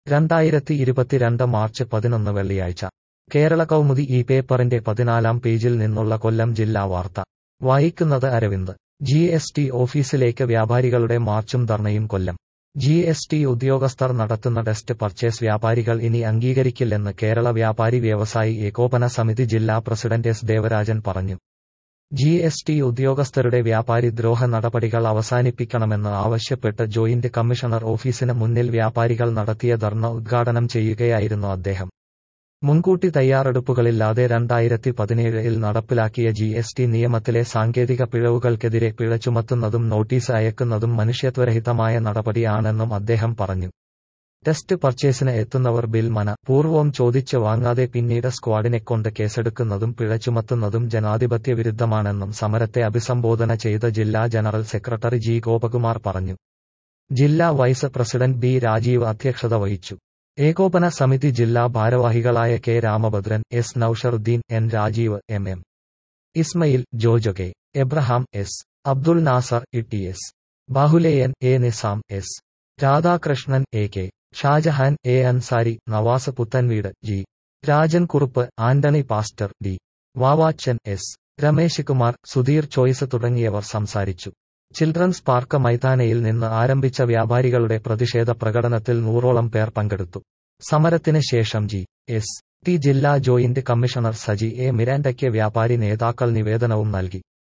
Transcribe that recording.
രണ്ടായിരത്തി ഇരുപത്തിരണ്ട് മാർച്ച് പതിനൊന്ന് വെള്ളിയാഴ്ച കേരള കൗമുദി ഈ പേപ്പറിന്റെ പതിനാലാം പേജിൽ നിന്നുള്ള കൊല്ലം ജില്ലാ വാർത്ത വായിക്കുന്നത് അരവിന്ദ് ജി എസ് ടി ഓഫീസിലേക്ക് വ്യാപാരികളുടെ മാർച്ചും ധർണയും കൊല്ലം ജി എസ് ടി ഉദ്യോഗസ്ഥർ നടത്തുന്ന ടെസ്റ്റ് പർച്ചേസ് വ്യാപാരികൾ ഇനി അംഗീകരിക്കില്ലെന്ന് കേരള വ്യാപാരി വ്യവസായി ഏകോപന സമിതി ജില്ലാ പ്രസിഡന്റ് എസ് ദേവരാജൻ പറഞ്ഞു ജി എസ് ടി ഉദ്യോഗസ്ഥരുടെ വ്യാപാരി ദ്രോഹ നടപടികൾ അവസാനിപ്പിക്കണമെന്ന് ആവശ്യപ്പെട്ട് ജോയിന്റ് കമ്മീഷണർ ഓഫീസിന് മുന്നിൽ വ്യാപാരികൾ നടത്തിയ ധർണ ഉദ്ഘാടനം ചെയ്യുകയായിരുന്നു അദ്ദേഹം മുൻകൂട്ടി തയ്യാറെടുപ്പുകളില്ലാതെ രണ്ടായിരത്തി പതിനേഴിൽ നടപ്പിലാക്കിയ ജി എസ് ടി നിയമത്തിലെ സാങ്കേതിക പിഴവുകൾക്കെതിരെ പിഴ ചുമത്തുന്നതും നോട്ടീസ് അയക്കുന്നതും മനുഷ്യത്വരഹിതമായ നടപടിയാണെന്നും അദ്ദേഹം പറഞ്ഞു ടെസ്റ്റ് പർച്ചേസിന് എത്തുന്നവർ ബിൽ മന പൂർവ്വം ചോദിച്ച് വാങ്ങാതെ പിന്നീട് സ്ക്വാഡിനെക്കൊണ്ട് കേസെടുക്കുന്നതും പിഴ ചുമത്തുന്നതും ജനാധിപത്യ വിരുദ്ധമാണെന്നും സമരത്തെ അഭിസംബോധന ചെയ്ത ജില്ലാ ജനറൽ സെക്രട്ടറി ജി ഗോപകുമാർ പറഞ്ഞു ജില്ലാ വൈസ് പ്രസിഡന്റ് ബി രാജീവ് അധ്യക്ഷത വഹിച്ചു ഏകോപന സമിതി ജില്ലാ ഭാരവാഹികളായ K Ramabhadran S Nousharudheen N Rajeev M M Ismail Jojo K Abraham S Abdul Nasar E T S Bahuleyan A Nisam S Radhakrishnan A K Shajahan A Ansari Navas Puthenveedu G Rajan Kurup Antony pastor D Vavachan S Ramesh Kumar Sudheer choice തുടങ്ങിയവർ സംസാരിച്ചു ചിൽഡ്രൻസ് പാർക്ക് മൈതാനയിൽ നിന്ന് ആരംഭിച്ച വ്യാപാരികളുടെ പ്രതിഷേധ പ്രകടനത്തിൽ നൂറോളം പേർ പങ്കെടുത്തു സമരത്തിന് ശേഷം ജി എസ് ടി ജില്ലാ ജോയിന്റ് കമ്മീഷണർ സജി എ മിരാൻഡയ്ക്ക് വ്യാപാരി നേതാക്കൾ നിവേദനവും നൽകി